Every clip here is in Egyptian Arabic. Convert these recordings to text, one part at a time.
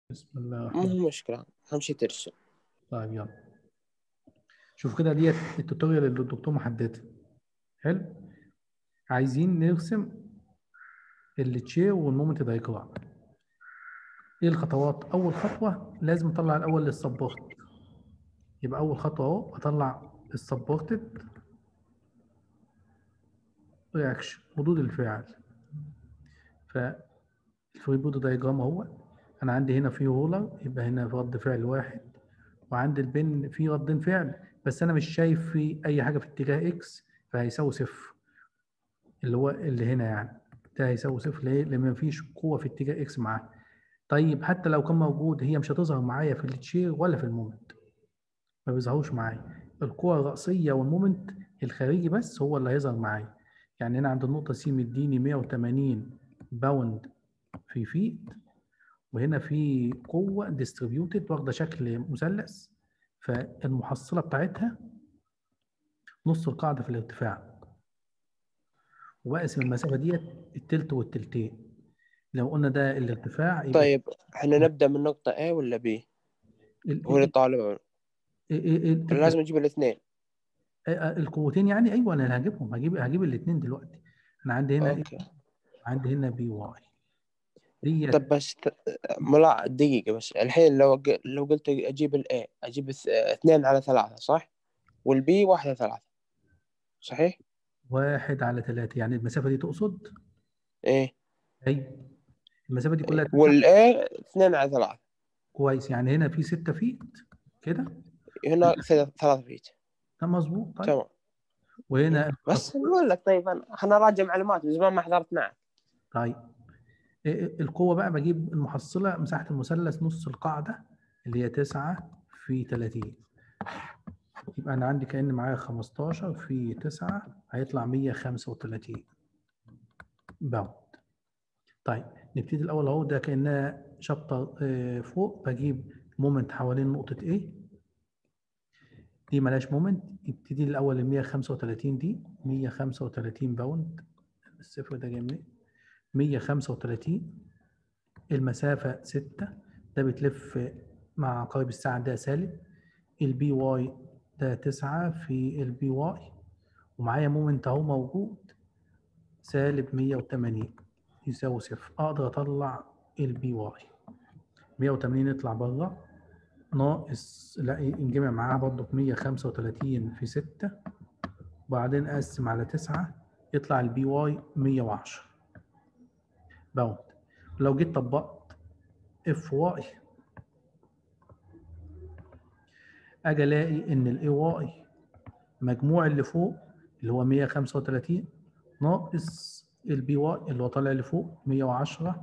بسم الله مو الرحمن مشكلة أهم شيء ترسم طيب يلا شوف كده ديت التوتوريال اللي الدكتور محددها حلو عايزين نرسم التشير والمومنت دايجرام ايه الخطوات اول خطوه لازم اطلع الاول السبورت يبقى اول خطوه اهو اطلع السبورتد رياكشن ردود الفعل فالفري بودي دايجرام اهو انا عندي هنا في رولر يبقى هنا رد فعل واحد وعندي البن في ردين فعل بس انا مش شايف في اي حاجه في اتجاه اكس فهيساوي صفر اللي هو اللي هنا يعني ده هيساوي صفر ليه؟ لان مفيش قوه في اتجاه اكس معاه طيب حتى لو كان موجود هي مش هتظهر معايا في التشير ولا في المومنت ما بيظهروش معايا القوة الرأسية والمومنت الخارجي بس هو اللي هيظهر معايا يعني هنا عند النقطة سي مديني 180 باوند في فيت وهنا في قوة ديستريبيوتد واخدة شكل مثلث فالمحصلة بتاعتها نص القاعدة في الارتفاع وبقسم المسافة ديت التلت والتلتين لو قلنا ده الارتفاع يبقى طيب احنا نبدأ من نقطة A ولا B ال- هو اللي طالب ال- ال- ال- ولا لازم نجيب الاثنين آه، آه، القوتين يعني ايوه انا هجيبهم هجيب هجيب الاثنين دلوقتي انا عندي هنا اوكي عندي هنا بي واي دي طب بس ت- ملا دقيقة بس الحين لو ق- لو قلت اجيب الاي اجيب اث- اثنين على ثلاثة صح؟ والبي واحدة ثلاثة صحيح؟ واحد على ثلاثة يعني المسافة دي تقصد ايه ايوه المسافة دي كلها والاي اثنين على ثلاثة كويس يعني هنا في 6 فيت كده هنا ثلاث ثلاثة فيت ده مظبوط طيب تمام وهنا بس نقول لك طيب انا انا راجع معلومات من زمان ما حضرت معك طيب إيه- إيه القوة بقى بجيب المحصلة مساحة المثلث نص القاعدة اللي هي 9 في 30 يبقى أنا عندي كأن معايا 15 في 9 هيطلع 135 باوند طيب نبتدي الأول أهو ده كأنها شابتر آه، فوق بجيب مومنت حوالين نقطة A دي ملهاش مومنت يبتدي الأول ال 135 دي 135 باوند الصفر ده جاي منين؟ 135 المسافة 6 ده بتلف مع عقارب الساعة ده سالب البي واي ده 9 في البي واي ومعايا مومنت اهو موجود سالب 180 يساوي صفر اقدر اطلع البي واي 180 يطلع بره ناقص لا ينجمع معاها برضه 135 في 6 وبعدين اقسم على 9 يطلع البي واي 110 باوند لو جيت طبقت اف واي اجي الاقي ان الاي واي مجموع اللي فوق اللي هو 135 ناقص البي واي اللي هو طالع لفوق 110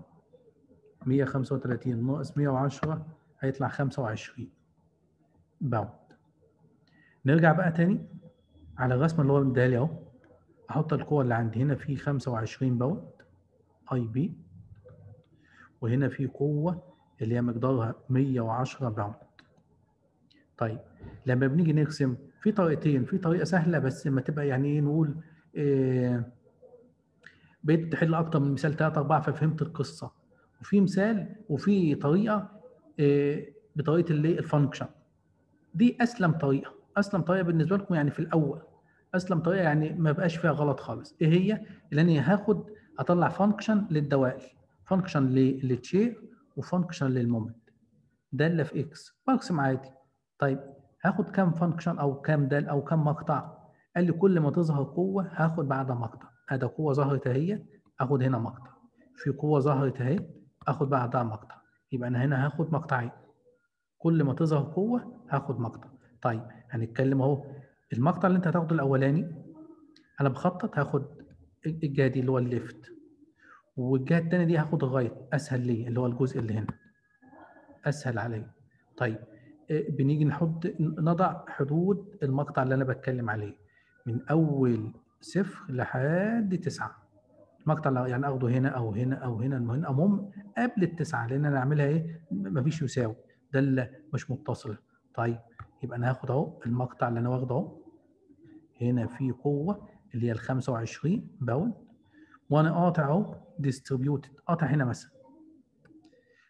135 ناقص 110 هيطلع 25 باوند نرجع بقى تاني على الرسمه اللي هو مديها لي اهو احط القوه اللي عندي هنا في 25 باوند اي بي وهنا في قوة اللي هي مقدارها 110 باوند. طيب لما بنيجي نرسم في طريقتين، في طريقة سهلة بس لما تبقى يعني ايه نقول إيه بقيت تحل أكتر من مثال ثلاثة أربعة ففهمت القصة. وفي مثال وفي طريقة إيه بطريقة اللي الفانكشن. دي أسلم طريقة، أسلم طريقة بالنسبة لكم يعني في الأول. أسلم طريقة يعني ما بقاش فيها غلط خالص. إيه هي؟ اللي أنا هاخد أطلع فانكشن للدوائر. فانكشن للتشير وفانكشن للمومنت داله في اكس برسم عادي طيب هاخد كام فانكشن او كام دال او كام مقطع قال لي كل ما تظهر قوه هاخد بعدها مقطع هذا قوه ظهرت اهي اخد هنا مقطع في قوه ظهرت اهي اخد بعدها مقطع يبقى انا هنا هاخد مقطعين كل ما تظهر قوه هاخد مقطع طيب هنتكلم اهو المقطع اللي انت هتاخده الاولاني انا بخطط هاخد الجهه دي اللي هو الليفت والجهه الثانيه دي هاخد الرايت اسهل ليه اللي هو الجزء اللي هنا اسهل عليا طيب إيه، بنيجي نحط نضع حدود المقطع اللي انا بتكلم عليه من اول صفر لحد تسعة المقطع اللي يعني اخده هنا او هنا او هنا المهم المهم قبل التسعة لان انا اعملها ايه مفيش يساوي ده اللي مش متصله طيب يبقى انا هاخد اهو المقطع اللي انا واخده اهو هنا في قوه اللي هي ال 25 باوند وانا قاطع اهو ديستريبيوتد قاطع هنا مثلا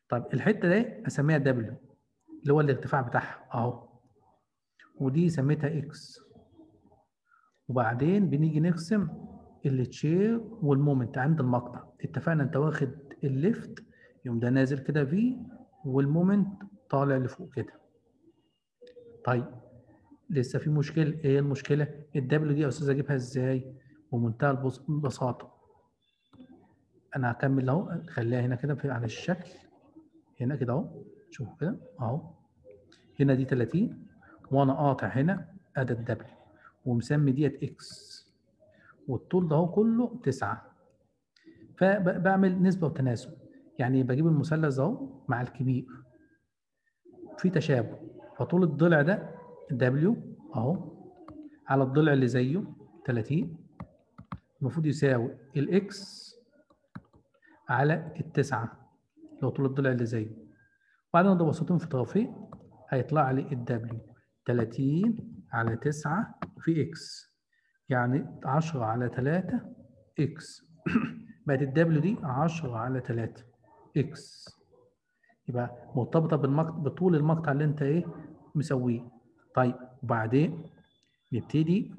طيب الحته دي اسميها دبليو اللي هو الارتفاع بتاعها اهو ودي سميتها اكس وبعدين بنيجي نرسم التشير والمومنت عند المقطع اتفقنا انت واخد الليفت يوم ده نازل كده في والمومنت طالع لفوق كده طيب لسه في مشكله ايه هي المشكله الدبليو دي يا استاذ اجيبها ازاي بمنتهى البس- البساطه انا هكمل اهو خليها هنا كده في- على الشكل هنا كده اهو شوفوا كده اهو هنا دي 30 وانا قاطع هنا ادي الدبليو ومسمي ديت اكس والطول ده اهو كله 9 فبعمل نسبه وتناسب يعني بجيب المثلث اهو مع الكبير في تشابه فطول الضلع ده دبليو اهو على الضلع اللي زيه 30 المفروض يساوي الاكس على التسعة لو طول الضلع اللي زيه وبعدين اضرب وسطين في طرفين هيطلع لي الدبليو 30 على 9 في اكس يعني 10 على 3 اكس بقت الدبليو دي 10 على 3 اكس يبقى مرتبطه بالمقطع بطول المقطع اللي انت ايه مسويه طيب وبعدين نبتدي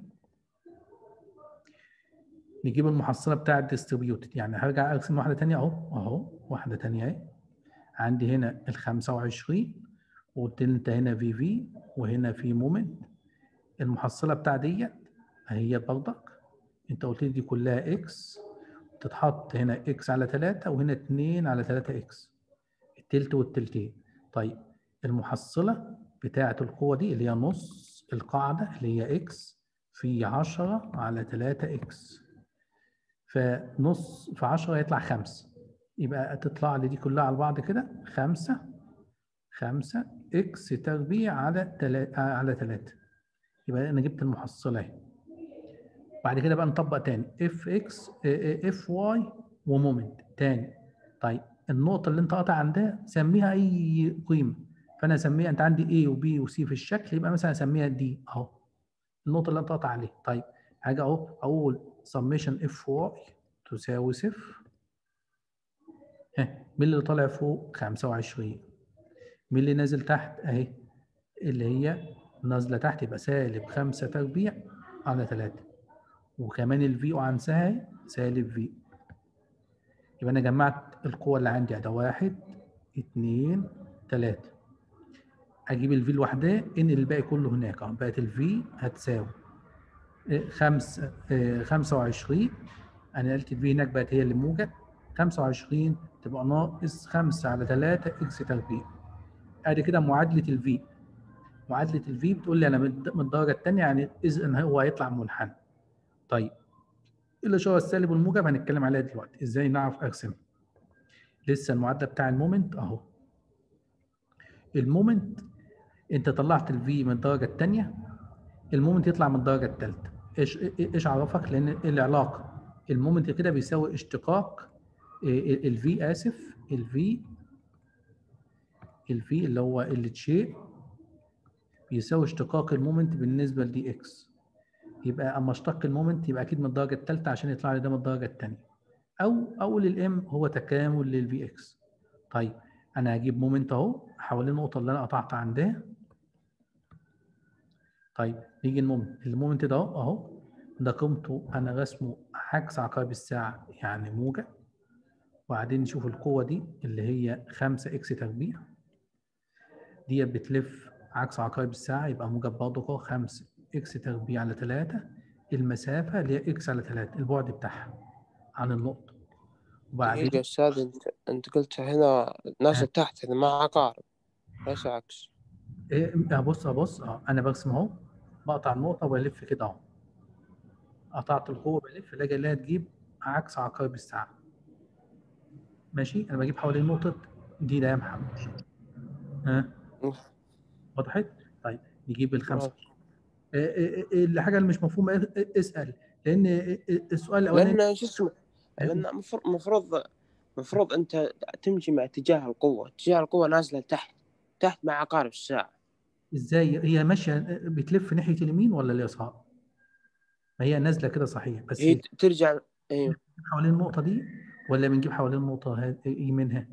نجيب المحصله بتاعه الديستريبيوتد يعني هرجع ارسم واحده ثانيه اهو اهو واحده ثانيه اهي عندي هنا ال 25 وقلت لي انت هنا في في وهنا في مومنت المحصله بتاع ديت هي برضك انت قلت لي دي كلها اكس تتحط هنا اكس على 3 وهنا 2 على 3 اكس التلت والتلتين طيب المحصله بتاعه القوه دي اللي هي نص القاعده اللي هي اكس في 10 على 3 اكس فنص في 10 يطلع 5 يبقى تطلع لي دي كلها على بعض كده 5 5 اكس تربيع على 3 على 3 يبقى انا جبت المحصله اهي بعد كده بقى نطبق تاني اف اكس اف واي ومومنت تاني طيب النقطة اللي انت قاطع عندها سميها أي قيمة فأنا أسميها أنت عندي A و B و C في الشكل يبقى مثلا أسميها دي أهو النقطة اللي أنت قاطع عليها طيب حاجة أهو أقول summation اف واي تساوي صفر ها مين اللي طالع فوق 25 مين اللي نازل تحت أهي اللي هي نازلة تحت يبقى سالب 5 تربيع على 3 وكمان الفي وعنسها اهي سالب في يبقى انا جمعت القوة اللي عندي ده واحد اتنين تلاتة اجيب الفي لوحدها انقل الباقي كله هناك اهو بقت الفي هتساوي إيه، خمسة إيه، خمسة وعشرين انا نقلت الفي هناك بقت هي اللي موجب خمسة وعشرين تبقى ناقص خمسة على تلاتة اكس تربيع ادي كده معادلة الفي معادلة الفي بتقول لي انا من من الدرجة التانية يعني اذا هو هيطلع منحنى طيب الاشاره السالب والموجب هنتكلم عليها دلوقتي ازاي نعرف ارسم لسه المعادله بتاع المومنت اهو المومنت انت طلعت الفي من الدرجه الثانيه المومنت يطلع من الدرجه الثالثه ايش ايش عرفك لان العلاقه المومنت كده بيساوي اشتقاق الفي اسف الفي الفي اللي هو الشيء بيساوي اشتقاق المومنت بالنسبه لدي اكس يبقى اما اشتق المومنت يبقى اكيد من الدرجه الثالثه عشان يطلع لي ده من الدرجه الثانيه او اقول الام هو تكامل للفي اكس طيب انا هجيب مومنت اهو حوالين النقطه اللي انا قطعت عندها طيب نيجي المومنت المومنت ده اهو اهو ده قيمته انا رسمه عكس عقارب الساعه يعني موجب وبعدين نشوف القوه دي اللي هي 5 اكس تربيع ديت بتلف عكس عقارب الساعه يبقى موجب برضه اهو 5 اكس تربيع على 3 المسافة اللي هي اكس على 3 البعد بتاعها عن النقطة وبعدين دقيقة يا أستاذ أنت أنت قلت هنا نازل تحت هنا مع عقارب ليس عكس إيه بص بص اه انا برسم اهو بقطع النقطة وبلف كده اهو قطعت القوة بلف الاقي اللي تجيب عكس عقارب الساعة ماشي انا بجيب حوالين نقطة دي ده يا محمد ها وضحت؟ طيب نجيب الخمسة الحاجه اللي مش مفهومه اسال لان السؤال الاولاني لأن شو اسمه لأن المفروض المفروض المفروض أنت تمشي مع اتجاه القوة اتجاه القوة نازلة تحت تحت مع عقارب الساعة ازاي هي ماشيه بتلف ناحيه اليمين ولا اليسار؟ ما هي نازله كده صحيح بس هي ترجع ايوه حوالين النقطه دي ولا بنجيب حوالين النقطه يمينها؟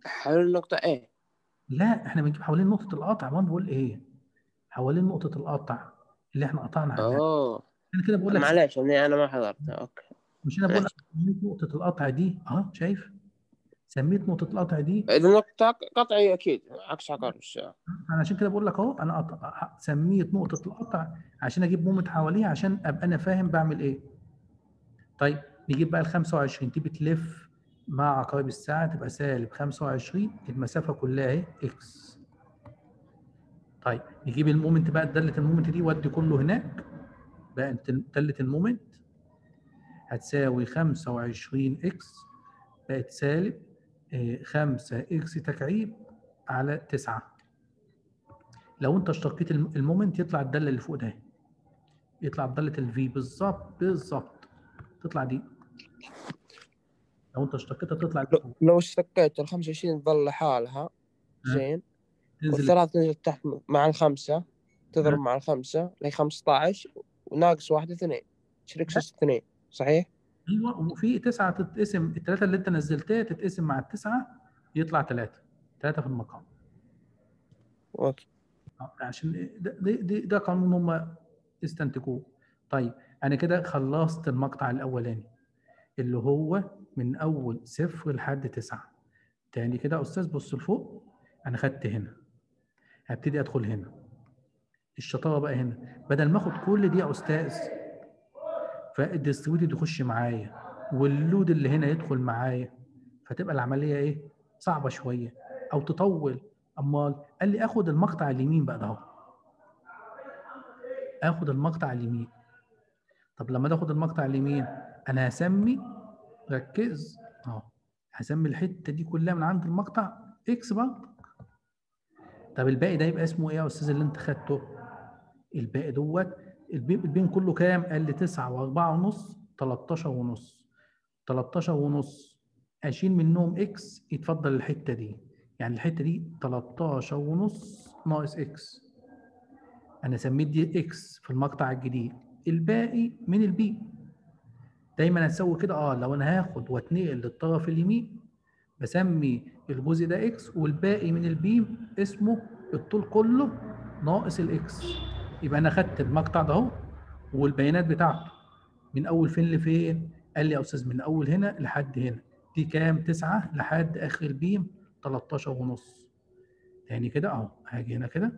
حول النقطة A لا احنا بنجيب حوالين نقطه القطع ما أنا بقول ايه حوالين نقطه القطع اللي احنا قطعنا عنها اوه انا كده بقول لك معلش اني انا ما حضرت اوكي مش انا بقول لك سميت نقطه القطع دي اه شايف سميت نقطه القطع دي اذا نقطة قطعي اكيد عكس عقارب الساعة انا عشان كده بقول لك اهو انا قط- سميت نقطه القطع عشان اجيب مومنت حواليها عشان ابقى انا فاهم بعمل ايه طيب نجيب بقى ال 25 تيجي تلف مع عقارب الساعه تبقى سالب 25 المسافه كلها اهي اكس طيب نجيب المومنت بقى داله المومنت دي ودي كله هناك بقى انت داله المومنت هتساوي 25 اكس بقت سالب 5 اكس تكعيب على 9 لو انت اشتقيت الم- المومنت يطلع الداله اللي فوق ده يطلع داله الفي بالظبط بالظبط تطلع دي لو انت اشتقيتها تطلع اللي فوق. لو اشتكيت ال 25 تظل لحالها زين تنزل والثلاث تنزل تحت مع الخمسة تضرب ها؟ مع الخمسة اللي هي 15 وناقص واحدة اثنين شريك اثنين صحيح؟ ايوه وفي تسعه تتقسم الثلاثه اللي انت نزلتها تتقسم مع التسعه يطلع ثلاثه ثلاثه في المقام اوكي آه، عشان ده, ده, ده, ده قانون هم استنتجوه طيب انا كده خلصت المقطع الاولاني اللي هو من اول صفر لحد تسعة تاني كده يا استاذ بص لفوق انا خدت هنا هبتدي ادخل هنا الشطاره بقى هنا بدل ما اخد كل دي يا استاذ فالديستريبيوتد يخش معايا واللود اللي هنا يدخل معايا فتبقى العمليه ايه صعبه شويه او تطول امال قال لي اخد المقطع اليمين بقى ده اهو اخد المقطع اليمين طب لما تاخد المقطع اليمين انا هسمي ركز اهو هسمي الحته دي كلها من عند المقطع اكس برضه طب الباقي ده يبقى اسمه ايه يا استاذ اللي انت خدته الباقي دوت البي- البين كله كام قال لي 9 و4 ونص 13 ونص 13 ونص اشيل منهم اكس يتفضل الحته دي يعني الحته دي 13 ونص ناقص اكس انا سميت دي اكس في المقطع الجديد الباقي من البي دايما هتسوي كده اه لو انا هاخد واتنقل للطرف اليمين بسمي الجزء ده اكس والباقي من البيم اسمه الطول كله ناقص الاكس يبقى انا خدت المقطع ده اهو والبيانات بتاعته من اول فين لفين قال لي يا استاذ من اول هنا لحد هنا دي كام 9 لحد اخر البيم 13 ونص تاني كده اهو هاجي هنا كده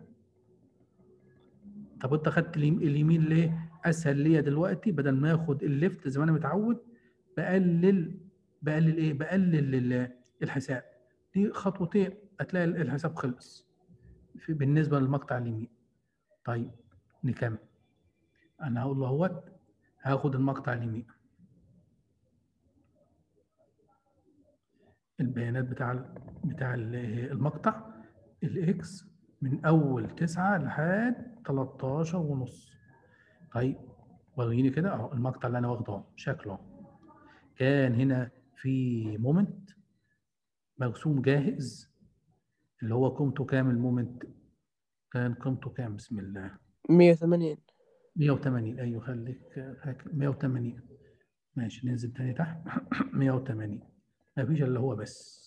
طب انت خدت اليم- اليمين ليه اسهل ليا دلوقتي بدل ما اخد الليفت زي ما انا متعود بقلل بقلل ايه بقلل ال- الحساب دي خطوتين هتلاقي الحساب خلص في بالنسبه للمقطع اليمين طيب نكمل انا هقول له اهوت هاخد المقطع اليمين البيانات بتاع ال- بتاع ال- المقطع الاكس من اول 9 لحد 13 ونص طيب وريني كده اهو المقطع اللي انا واخده اهو شكله اهو. كان هنا في مومنت مرسوم جاهز اللي هو قيمته كام المومنت كان قيمته كام بسم الله 180 180 ايوه خليك فاكر 180 ماشي ننزل تاني تحت 180 مفيش الا هو بس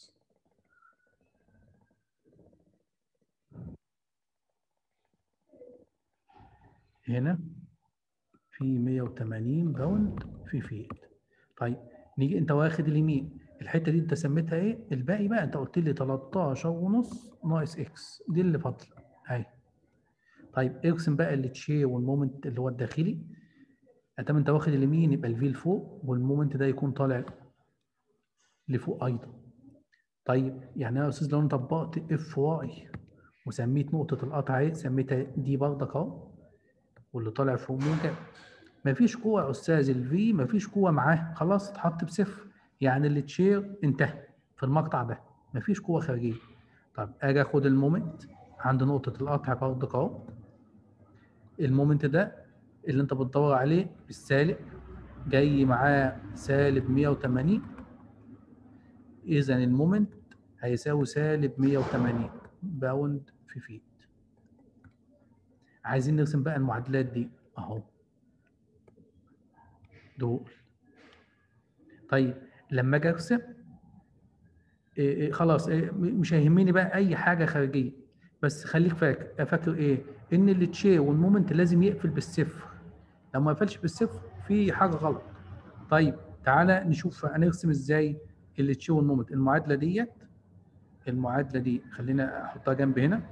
هنا في 180 باوند في فيت طيب نيجي انت واخد اليمين الحته دي انت سميتها ايه الباقي بقى انت قلت لي 13 ونص ناقص اكس دي اللي فاضله اهي طيب ارسم بقى التشي والمومنت اللي هو الداخلي ادام انت واخد اليمين يبقى الفي لفوق والمومنت ده يكون طالع لفوق ايضا طيب يعني يا استاذ لو انا طبقت اف واي وسميت نقطه القطع اهي سميتها دي برضك اهو واللي طالع فوق موجب مفيش قوه يا استاذ الفي مفيش قوه معاه خلاص اتحط بصفر يعني التشير انتهى في المقطع ده مفيش قوه خارجيه طب اجي اخد المومنت عند نقطه القطع برضك اهو المومنت ده اللي انت بتدور عليه بالسالب جاي معاه سالب 180 اذا المومنت هيساوي سالب 180 باوند في فيت عايزين نرسم بقى المعادلات دي اهو دول طيب لما اجي ارسم إيه إيه خلاص إيه م- مش هيهمني بقى اي حاجه خارجيه بس خليك فاكر فاكر ايه ان التشي والمومنت لازم يقفل بالصفر لو ما قفلش بالصفر في حاجه غلط طيب تعالى نشوف هنرسم ازاي التشي والمومنت المعادله ديت المعادله دي خلينا احطها جنب هنا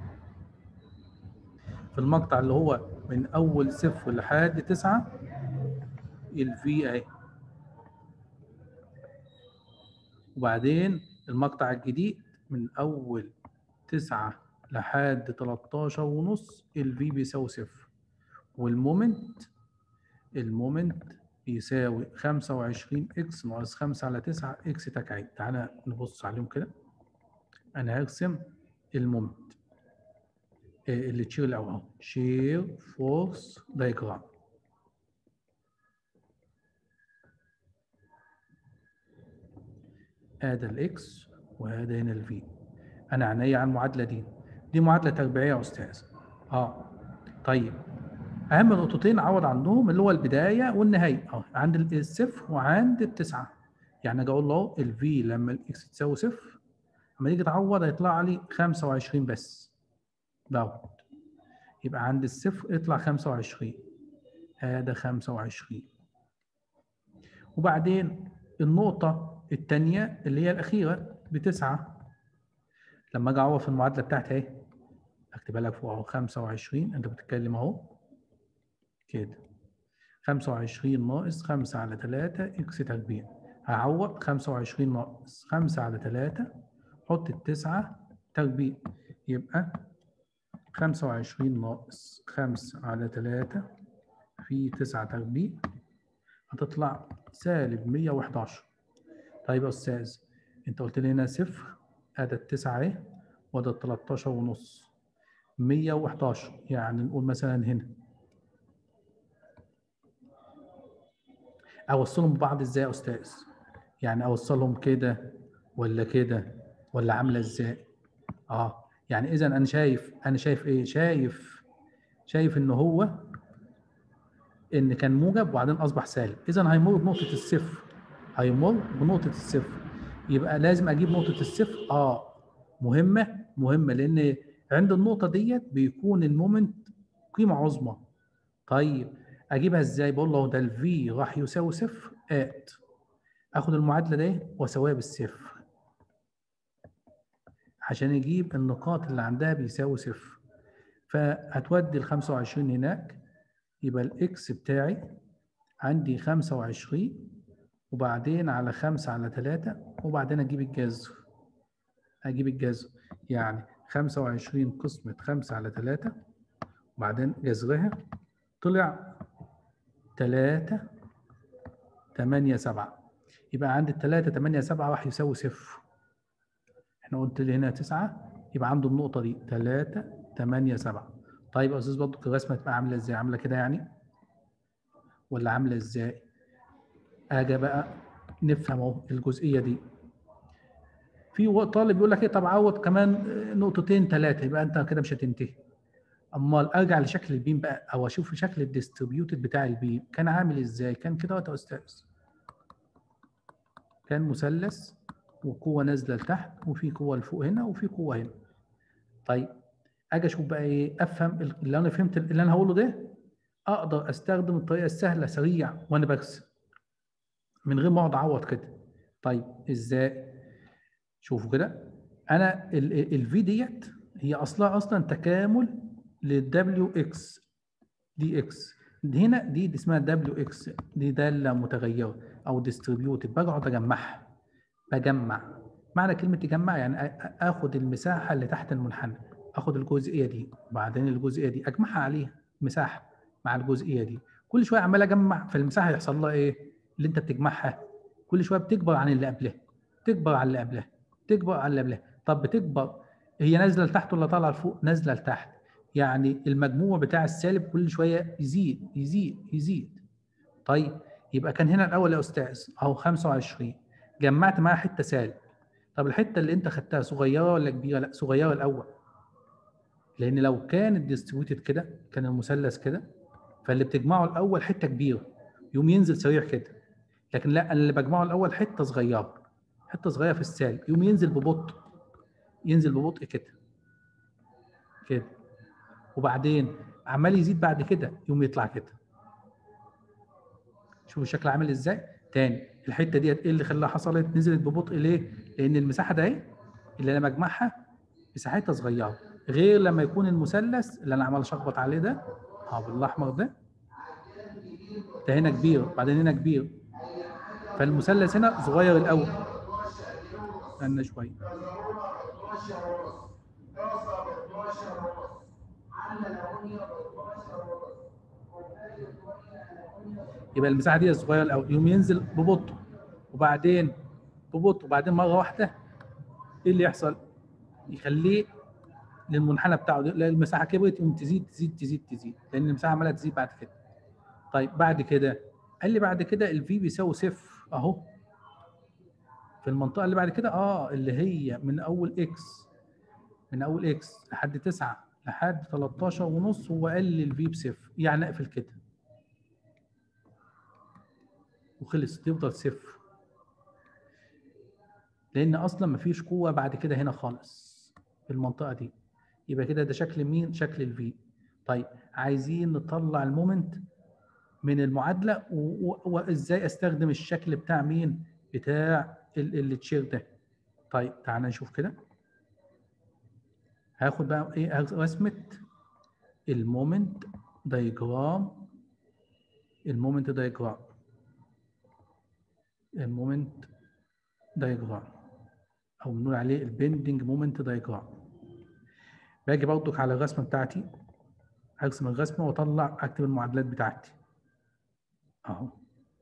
في المقطع اللي هو من اول صفر لحد تسعة الفي اهي وبعدين المقطع الجديد من اول تسعة لحد 13 ونص الفي بيساوي صفر والمومنت المومنت بيساوي 25 اكس ناقص 5 على 9 اكس تكعيب تعالى نبص عليهم كده انا هرسم المومنت آه، اللي تشير الاول اهو شير فورس دايجرام هذا الاكس وهذا هنا الفي انا عينيا على المعادله دي دي معادله تربيعيه يا استاذ اه طيب اهم نقطتين عوض عنهم اللي هو البدايه والنهايه اه عند ال- الصفر وعند التسعه يعني اجي اقول له الفي لما الاكس تساوي صفر لما تيجي تعوض هيطلع لي 25 بس دوت يبقى عند الصفر اطلع 25 هذا 25 وبعدين النقطة الثانية اللي هي الأخيرة بتسعة لما أجي أعوض في المعادلة بتاعتي أهي أكتبها لك فوق أهو 25 أنت بتتكلم أهو كده 25 ناقص 5 على 3 إكس تربيع هعوض 25 ناقص 5 على 3 حط التسعة تربيع يبقى 25 ناقص 5 على 3 في 9 تربيع هتطلع سالب 111 طيب يا استاذ انت قلت لي هنا صفر ادي التسعة اهي وده ال 13 ونص 111 يعني نقول مثلا هنا اوصلهم ببعض ازاي يا استاذ يعني اوصلهم كده ولا كده ولا عامله ازاي اه يعني اذا انا شايف انا شايف ايه شايف شايف ان هو ان كان موجب وبعدين اصبح سالب اذا هيمر بنقطه الصفر هيمر بنقطه الصفر يبقى لازم اجيب نقطه الصفر اه مهمه مهمه لان عند النقطه ديت بيكون المومنت قيمه عظمى طيب اجيبها ازاي بقول له ده الفي راح يساوي صفر ات اخد المعادله دي واساويها بالصفر عشان يجيب النقاط اللي عندها بيساوي صفر فهتودي ال 25 هناك يبقى الاكس بتاعي عندي 25 وبعدين على 5 على 3 وبعدين اجيب الجذر اجيب الجذر يعني 25 قسمة 5 على 3 وبعدين جذرها طلع 3 8 7 يبقى عند ال 3 8 7 راح يساوي صفر احنا قلت لي هنا 9 يبقى عنده النقطة دي 3 8 7 طيب يا استاذ برضه الرسمة تبقى عاملة ازاي؟ عاملة كده يعني؟ ولا عاملة ازاي؟ اجي بقى نفهم اهو الجزئية دي في طالب يقول لك ايه طب عوض كمان نقطتين ثلاثة يبقى انت كده مش هتنتهي امال ارجع لشكل البيم بقى او اشوف شكل الديستريبيوتد بتاع البيم كان عامل ازاي؟ كان كده يا استاذ كان مثلث وقوة نازلة لتحت وفي قوة لفوق هنا وفي قوة هنا. طيب اجي اشوف بقى ايه افهم اللي انا فهمت اللي انا هقوله ده اقدر استخدم الطريقة السهلة سريع وانا برسم من غير ما اقعد اعوض كده. طيب ازاي؟ شوفوا كده انا الفي ديت هي اصلها اصلا تكامل للدبليو اكس دي اكس هنا دي, دي اسمها دبليو اكس دي داله متغيره او ديستريبيوتد بقعد اجمعها بجمع معنى كلمه تجمع يعني اخد المساحه اللي تحت المنحنى اخد الجزئيه دي وبعدين الجزئيه دي اجمعها عليها مساحه مع الجزئيه دي كل شويه عمال اجمع فالمساحه يحصل لها ايه اللي انت بتجمعها كل شويه بتكبر عن اللي قبلها تكبر عن اللي قبلها تكبر عن اللي قبلها طب بتكبر هي نازله لتحت ولا طالعه لفوق نازله لتحت يعني المجموع بتاع السالب كل شويه يزيد يزيد يزيد طيب يبقى كان هنا الاول يا استاذ اهو 25 جمعت معاها حته سالب طب الحته اللي انت خدتها صغيره ولا كبيره لا صغيره الاول لان لو كان الديستريبيوتد كده كان المثلث كده فاللي بتجمعه الاول حته كبيره يقوم ينزل سريع كده لكن لا اللي بجمعه الاول حته صغيره حته صغيره في السالب يقوم ينزل ببطء ينزل ببطء كده كده وبعدين عمال يزيد بعد كده يقوم يطلع كده شوفوا الشكل عامل ازاي تاني الحته ديت ايه اللي خلاها حصلت نزلت ببطء ليه لان المساحه ده اهي اللي انا بجمعها مساحتها صغيره غير لما يكون المثلث اللي انا عمال اشخبط عليه ده اه بالاحمر ده ده هنا كبير بعدين هنا كبير فالمثلث هنا صغير الاول استنى شويه يبقى المساحه دي صغيره الاول يقوم ينزل ببطء وبعدين ببطء وبعدين مره واحده ايه اللي يحصل؟ يخليه للمنحنى بتاعه ده المساحه كبرت يقوم تزيد تزيد تزيد تزيد لان المساحه عماله تزيد بعد كده. طيب بعد كده قال لي بعد كده الفي بيساوي صفر اهو في المنطقه اللي بعد كده اه اللي هي من اول اكس من اول اكس لحد 9 لحد 13 ونص هو قال لي الفي بصفر يعني اقفل كده وخلص تفضل صفر لان اصلا مفيش قوه بعد كده هنا خالص في المنطقه دي يبقى كده ده شكل مين شكل الفي طيب عايزين نطلع المومنت من المعادله وازاي استخدم الشكل بتاع مين بتاع التشير ده طيب تعالى نشوف كده هاخد بقى ايه رسمه المومنت دايجرام المومنت دايجرام المومنت دايجرام او بنقول عليه البندنج مومنت دايجرام باجي برضك على الرسمه بتاعتي ارسم الرسمه واطلع اكتب المعادلات بتاعتي اهو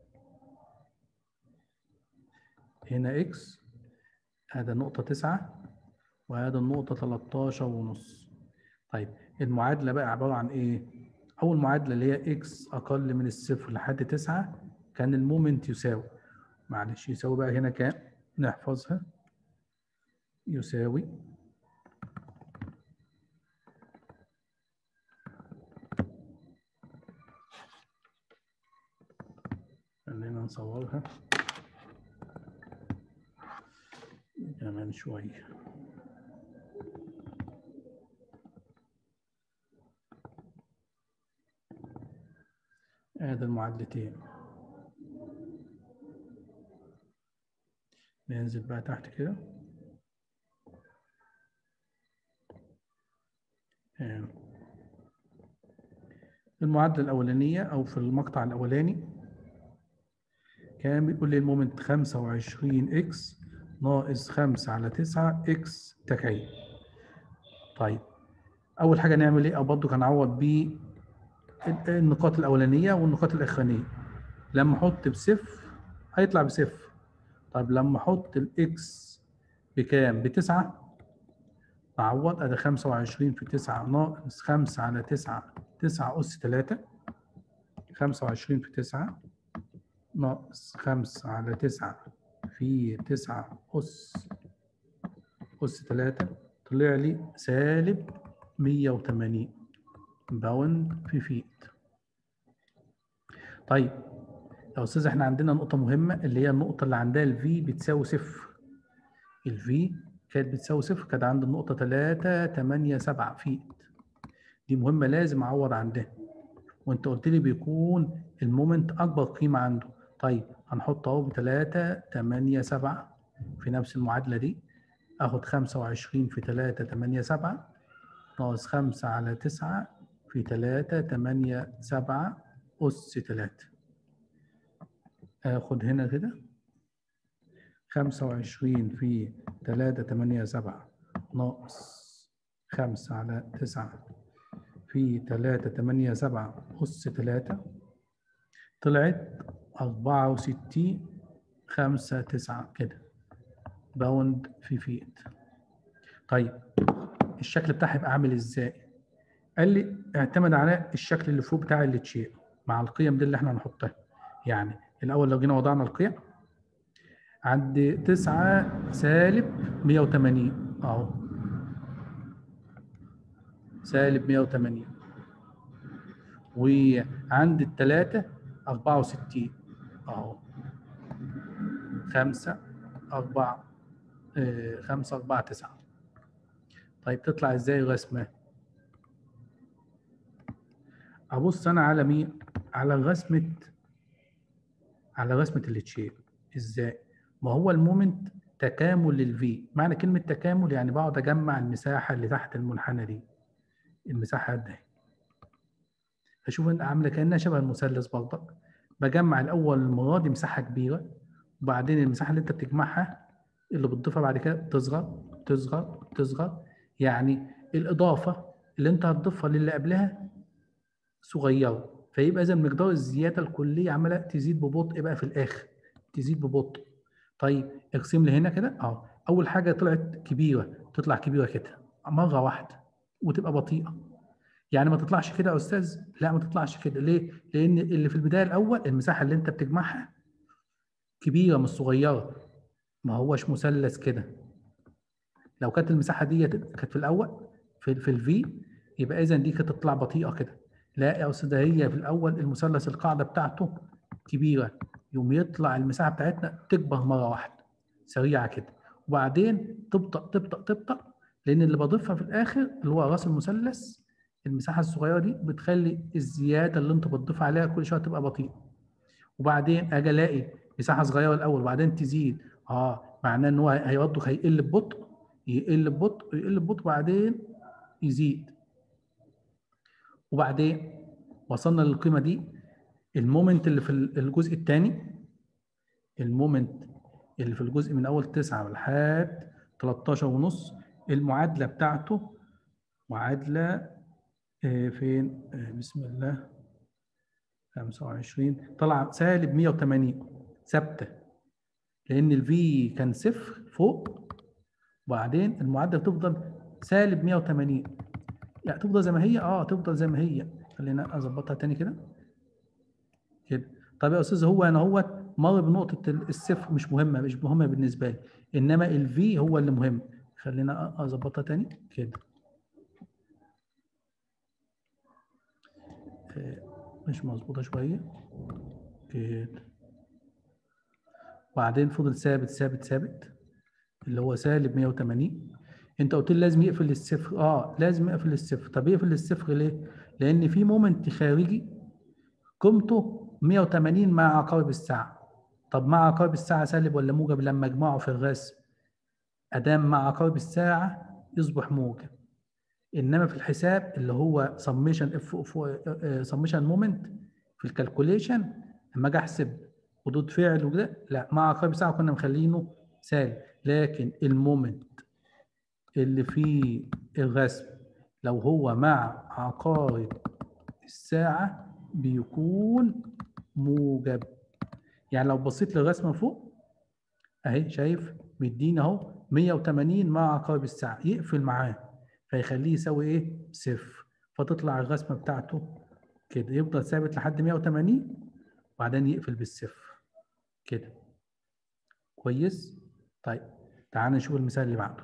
هنا اكس هذا النقطة تسعة وهذا النقطة 13 ونص طيب المعادلة بقى عبارة عن ايه؟ أول معادلة اللي هي اكس أقل من الصفر لحد تسعة كان المومنت يساوي معلش يساوي بقى هنا كام؟ نحفظها يساوي خلينا نصورها كمان شوية ادي المعادلتين ننزل بقى تحت كده المعادلة الأولانية أو في المقطع الأولاني كان بيقول لي المومنت 25 اكس ناقص 5 على 9 اكس تكعيب. طيب أول حاجة نعمل إيه؟ أو برضه هنعوض بيه النقاط الأولانية والنقاط الأخرانية. لما أحط بصفر هيطلع بصفر. طيب لما أحط الإكس بكام؟ بتسعة أعوض أدي 25 في 9 ناقص 5 على 9 9 أس 3 25 في 9 ناقص خمسة على تسعة في تسعة أس أس تلاتة طلع لي سالب مية وتمانين باوند في فيت طيب يا أستاذ إحنا عندنا نقطة مهمة اللي هي النقطة اللي عندها الفي بتساوي صفر الفي كانت بتساوي صفر كانت عند النقطة تلاتة تمانية سبعة فيت دي مهمة لازم أعوض عندها وأنت قلت لي بيكون المومنت أكبر قيمة عنده طيب هنحط اهو ب 3 8 7 في نفس المعادلة دي اخد 25 في 3 8 7 ناقص 5 على 9 في 3 8 7 أس 3 اخد هنا كده 25 في 3 8 7 ناقص 5 على 9 في 3 8 7 أس 3 طلعت أربعة وستين خمسة تسعة كده باوند في فيت طيب الشكل بتاعها يبقى عامل ازاي؟ قال لي اعتمد على الشكل اللي فوق بتاع التشير مع القيم دي اللي احنا هنحطها يعني الأول لو جينا وضعنا القيم عند تسعة سالب مية وتمانين أهو سالب مية وتمانين وعند التلاتة أربعة وستين اهو خمسة 4 5 4 9 طيب تطلع ازاي الرسمه ابص انا على مين على رسمه على رسمه التشيب ازاي ما هو المومنت تكامل للفي معنى كلمه تكامل يعني بقعد اجمع المساحه اللي تحت المنحنى دي المساحه قد اهي اشوف ان عامله كانها شبه المثلث برضك بجمع الاول المره دي مساحه كبيره وبعدين المساحه اللي انت بتجمعها اللي بتضيفها بعد كده تصغر تصغر تصغر يعني الاضافه اللي انت هتضيفها للي قبلها صغيره فيبقى اذا مقدار الزياده الكليه عماله تزيد ببطء بقى في الاخر تزيد ببطء طيب ارسم لي هنا كده اه اول حاجه طلعت كبيره تطلع كبيره كده مره واحده وتبقى بطيئه يعني ما تطلعش كده يا استاذ لا ما تطلعش كده ليه لان اللي في البدايه الاول المساحه اللي انت بتجمعها كبيره مش صغيره ما هوش مثلث كده لو كانت المساحه دي كانت في الاول في في الفي يبقى اذا دي كانت تطلع بطيئه كده لا يا استاذ هي في الاول المثلث القاعده بتاعته كبيره يوم يطلع المساحه بتاعتنا تكبر مره واحده سريعه كده وبعدين تبطأ تبطأ تبطأ لان اللي بضيفها في الاخر اللي هو راس المثلث المساحه الصغيره دي بتخلي الزياده اللي انت بتضيف عليها كل شويه تبقى بطيئه وبعدين اجي الاقي مساحه صغيره الاول وبعدين تزيد اه معناه ان هو هيوضح هيقل ببطء يقل ببطء يقل ببطء وبعدين يزيد وبعدين وصلنا للقيمه دي المومنت اللي في الجزء الثاني المومنت اللي في الجزء من اول 9 لحد 13 ونص المعادله بتاعته معادله آه فين آه بسم الله 25 طلع سالب 180 ثابته لان الفي كان صفر فوق وبعدين المعادله تفضل سالب 180 يعني تفضل زي ما هي اه تفضل زي ما هي خلينا اظبطها تاني كده كده طب يا استاذ هو انا هو مر بنقطه الصفر مش مهمه مش مهمه بالنسبه لي انما الفي هو اللي مهم خلينا اظبطها تاني كده مش مظبوطه شويه كده وبعدين فضل ثابت ثابت ثابت اللي هو سالب 180 انت قلت لي لازم يقفل الصفر اه لازم يقفل الصفر طب يقفل الصفر ليه لان في مومنت خارجي قيمته 180 مع عقارب الساعه طب مع عقارب الساعه سالب ولا موجب لما اجمعه في الرسم ادام مع عقارب الساعه يصبح موجب انما في الحساب اللي هو سميشن اف سميشن مومنت في الكالكوليشن لما اجي احسب ردود فعل وكده لا مع عقارب الساعه كنا مخلينه سالب لكن المومنت اللي في الرسم لو هو مع عقارب الساعة بيكون موجب يعني لو بصيت للرسمة فوق اهي شايف مدينا اهو 180 مع عقارب الساعة يقفل معاه فيخليه يساوي ايه؟ صفر فتطلع الرسمة بتاعته كده يفضل ثابت لحد 180 وبعدين يقفل بالصفر كده كويس؟ طيب تعال نشوف المثال اللي بعده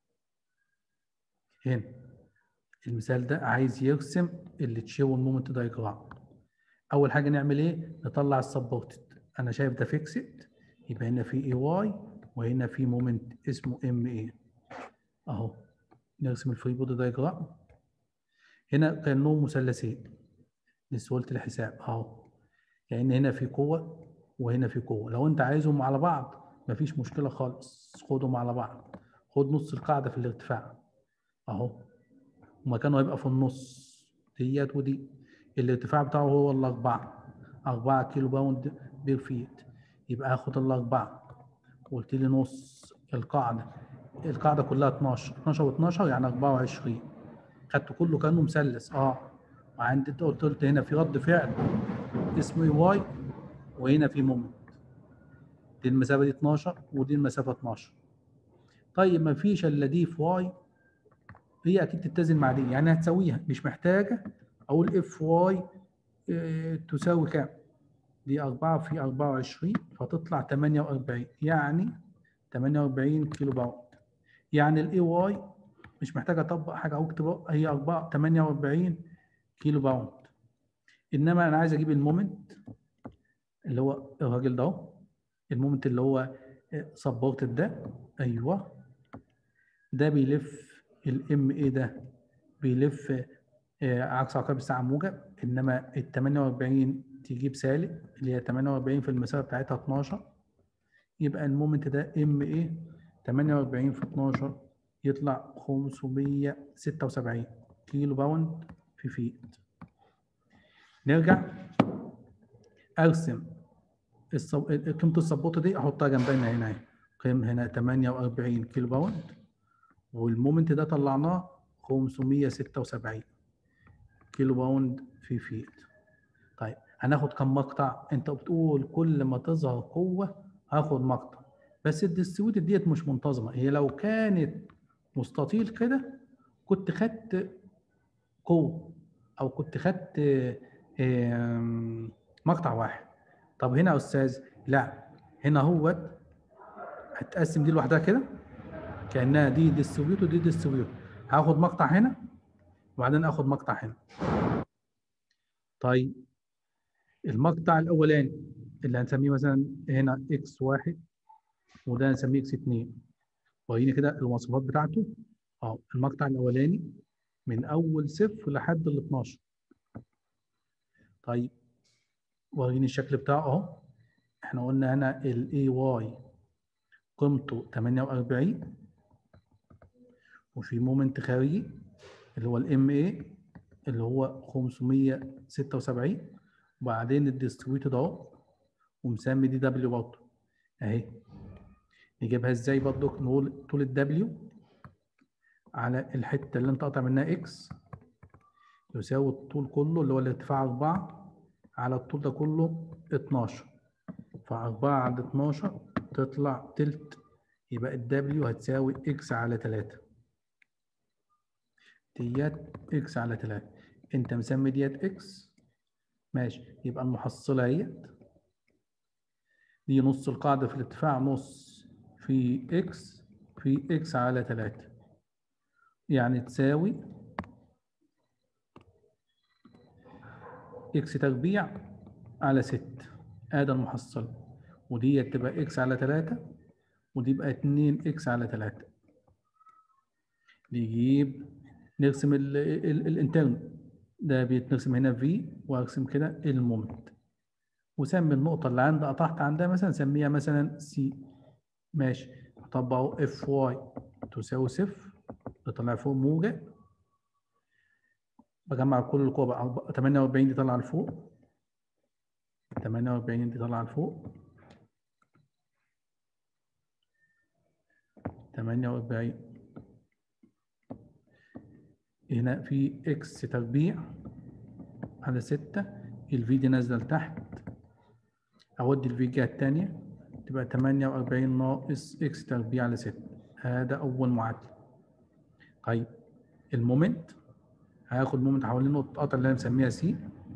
هنا المثال ده عايز يرسم اللي تشيو المومنت دايجرام اول حاجه نعمل ايه نطلع السبورتد انا شايف ده فيكسد يبقى هنا في اي واي وهنا في مومنت اسمه ام اي اهو نرسم الفري بودي دايجرام هنا كانهم مثلثين لسهوله الحساب اهو لان هنا في قوه وهنا في قوه لو انت عايزهم على بعض مفيش مشكله خالص خدهم على بعض خد نص القاعده في الارتفاع اهو ومكانه هيبقى في النص ديت ودي الارتفاع بتاعه هو الأربعة أربعة كيلو باوند بير فيت يبقى هاخد الأربعة قلت لي نص القاعدة القاعدة كلها 12 12 و12 يعني 24 خدته كله كأنه مثلث اه وعند انت قلت قلت هنا في رد فعل اسمه اي واي وهنا في مومنت دي المسافة دي 12 ودي المسافة 12 طيب ما فيش الا دي في واي هي اكيد تتزن مع دي يعني هتساويها مش محتاجه اقول اف واي تساوي كام دي 4 في 24 فتطلع 48 يعني 48 كيلو باوند يعني الاي واي مش محتاج اطبق حاجه او اكتب هي 4 48 كيلو باوند انما انا عايز اجيب المومنت اللي هو الراجل ده اهو المومنت اللي هو سبورتد ده ايوه ده بيلف الام اي ده بيلف آه، عكس عقارب الساعه موجب انما ال 48 تجيب سالب اللي هي 48 في المسافه بتاعتها 12 يبقى المومنت ده ام ايه 48 في 12 يطلع 576 كيلو باوند في فيت نرجع ارسم الصب... قيمه السبوت دي احطها جنبنا هنا اهي قيمه هنا 48 كيلو باوند والمومنت ده طلعناه 576 كيلو باوند في فيت طيب هناخد كم مقطع انت بتقول كل ما تظهر قوه هاخد مقطع بس الديستريبيوت ديت مش منتظمه هي لو كانت مستطيل كده كنت خدت قوه او كنت خدت آم، مقطع واحد طب هنا يا استاذ لا هنا هو هتقسم دي لوحدها كده كانها دي ديستريبيوت ودي ديستريبيوت هاخد مقطع هنا وبعدين اخد مقطع هنا طيب المقطع الاولاني اللي هنسميه مثلا هنا اكس واحد وده هنسميه اكس اتنين وريني كده المواصفات بتاعته اه المقطع الاولاني من اول صفر لحد ال 12 طيب وريني الشكل بتاعه اهو احنا قلنا هنا الاي واي قيمته 48 وفي مومنت خارجي اللي هو الام اي اللي هو 576 وبعدين الديستريبيوتد اهو ومسمي دي دبليو برضه اهي نجيبها ازاي برضه نقول طول الدبليو على الحته اللي انت قاطع منها اكس يساوي الطول كله اللي هو الارتفاع 4 على الطول ده كله 12 ف4 على 12 تطلع تلت يبقى الدبليو هتساوي اكس على 3 ديت اكس على 3 انت مسمي ديت اكس ماشي يبقى المحصله اهيت دي نص القاعده في الارتفاع نص في اكس في اكس على 3 يعني تساوي اكس تربيع على 6 ادي المحصله ودي تبقى اكس على 3 ودي يبقى 2 اكس على 3 نجيب نرسم ال ال الانترن ده بيترسم هنا في وارسم كده المومنت وسمي النقطة اللي عند قطعت عندها مثلا سميها مثلا سي ماشي طبقوا اف واي تساوي صفر تطلع فوق موجة بجمع كل القوى بقى 48 دي طالعة لفوق 48 دي طالعة لفوق 48 هنا في اكس تربيع على 6 الفي دي نازله لتحت اودي الفي الجهه الثانيه تبقى 48 ناقص اكس تربيع على 6 هذا اول معادله طيب المومنت هاخد مومنت حوالين نقطه قطع اللي انا مسميها سي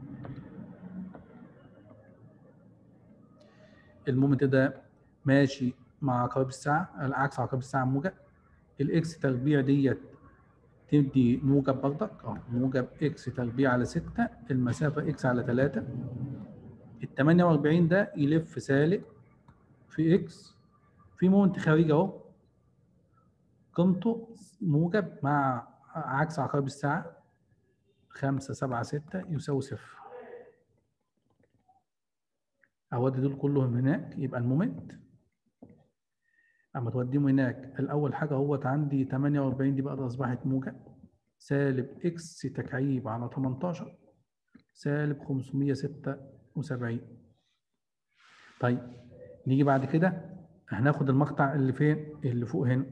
المومنت ده ماشي مع عقارب الساعه العكس عقارب الساعه موجب الاكس تربيع ديت تدي موجب برضك اه موجب اكس تربيع على 6 المسافه اكس على 3 ال 48 ده يلف سالب في اكس في مومنت خارجي اهو قيمته موجب مع عكس عقارب الساعه 5 7 6 يساوي صفر اودي دول كلهم هناك يبقى المومنت اما توديهم هناك الاول حاجه اهوت عندي 48 دي بقى ده اصبحت موجب سالب اكس تكعيب على 18 سالب 576 طيب نيجي بعد كده هناخد المقطع اللي فين اللي فوق هنا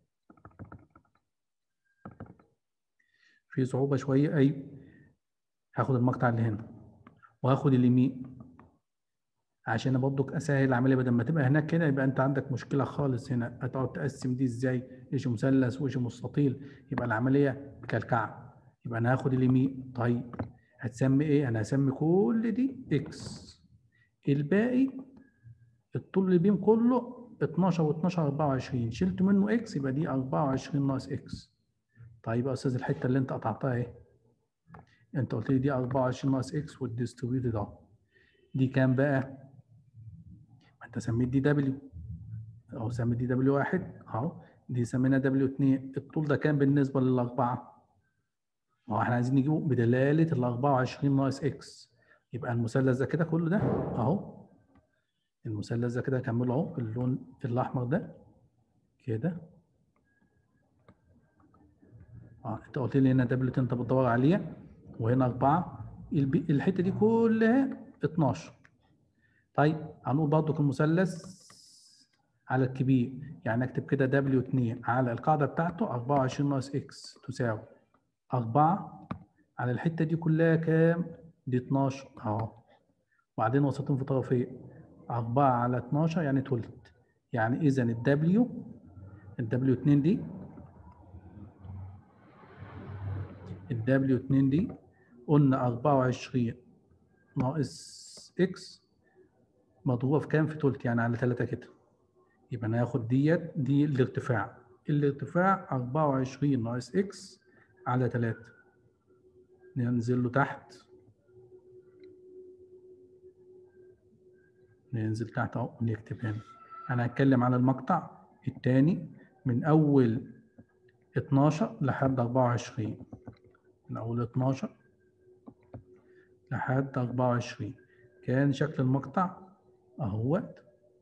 في صعوبه شويه ايوه هاخد المقطع اللي هنا وهاخد اليمين عشان برضك اسهل العمليه بدل ما تبقى هناك كده يبقى انت عندك مشكله خالص هنا هتقعد تقسم دي ازاي ايش مثلث وايش مستطيل يبقى العمليه كالكعب يبقى انا هاخد اليمين طيب هتسمي ايه انا هسمي كل دي اكس الباقي الطول اللي بين كله 12 و12 24 شلت منه اكس يبقى دي 24 ناقص اكس طيب يا استاذ الحته اللي انت قطعتها ايه انت قلت لي دي 24 ناقص اكس والديستريبيوتد اهو دي كام بقى؟ ما انت سميت دي دبليو اهو سمي دي دبليو واحد اهو دي سمينا دبليو 2 الطول ده كام بالنسبه للاربعه؟ ما هو احنا عايزين نجيبه بدلاله ال 24 ناقص اكس يبقى المثلث ده كده كله ده اهو المثلث ده كده هكمله اهو باللون الاحمر ده كده اه انت قلت لي هنا دبليو انت بتدور عليها وهنا 4 البي- الحته دي كلها 12 طيب هنقول برضك المثلث على الكبير يعني اكتب كده دبليو 2 على القاعده بتاعته 24 ناقص اكس تساوي 4 على الحته دي كلها كام؟ دي 12 اهو وبعدين وسطين في طرفين 4 على 12 يعني تلت يعني اذا الدبليو الدبليو 2 دي الدبليو 2 دي قلنا 24 ناقص اكس مضروبه في كام في تلت يعني على 3 كده يبقى انا هاخد ديت دي الارتفاع الارتفاع 24 ناقص اكس على 3 ننزل له تحت ننزل تحت اهو ونكتب هنا انا هتكلم على المقطع الثاني من اول 12 لحد 24 من اول 12 لحد 24 كان شكل المقطع اهوت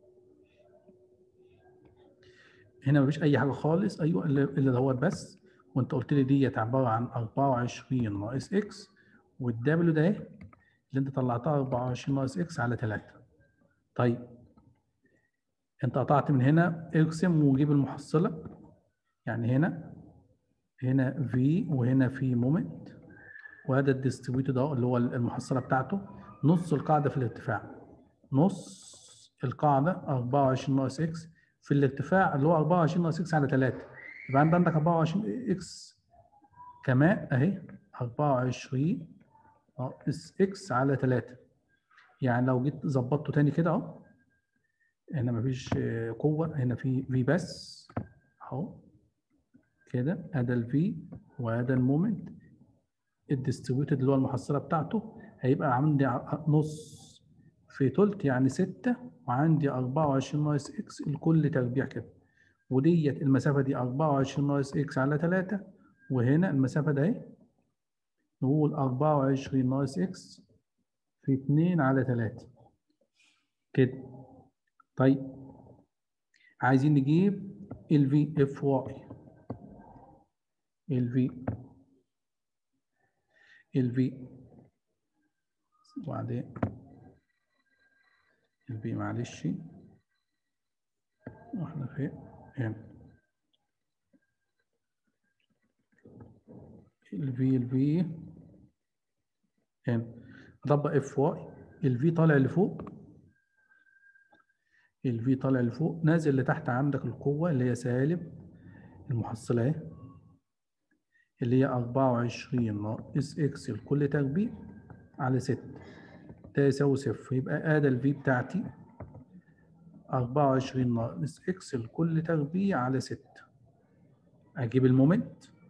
هنا مفيش اي حاجه خالص ايوه الا إلا دوت بس وانت قلت لي ديت عباره عن 24 ناقص اكس والدبليو ده اهي اللي انت طلعتها 24 ناقص اكس على 3 طيب انت قطعت من هنا ارسم وجيب المحصله يعني هنا هنا في وهنا في مومنت وهذا الديستريبيوتد اهو اللي هو المحصله بتاعته نص القاعده في الارتفاع نص القاعده 24 ناقص اكس في الارتفاع اللي هو 24 ناقص اكس على 3 يبقى انت عندك 24 اكس كمان اهي 24 ناقص اكس على 3 يعني لو جيت ظبطته تاني كده اهو هنا مفيش آه، قوه هنا في في بس اهو كده ادي الفي وادي المومنت الديستريبيوتد اللي هو المحصله بتاعته هيبقى عندي ع- نص في تلت يعني 6 وعندي 24 ناقص اكس الكل تربيع كده وديت المسافه دي 24 ناقص اكس على 3 وهنا المسافه ده اهي نقول 24 ناقص اكس في 2 على 3 كده طيب عايزين نجيب ال في اف واي ال في ال في وبعدين ال في معلش واحنا فين هنا ال في ال في هنا اطبق اف واي ال في طالع لفوق ال في طالع لفوق نازل لتحت عندك القوة اللي هي سالب المحصلة اهي اللي هي 24 ناقص اكس الكل تربيع على 6 ده يساوي صفر يبقى ادي الفي بتاعتي 24 ناقص اكس الكل تربيع على 6 اجيب المومنت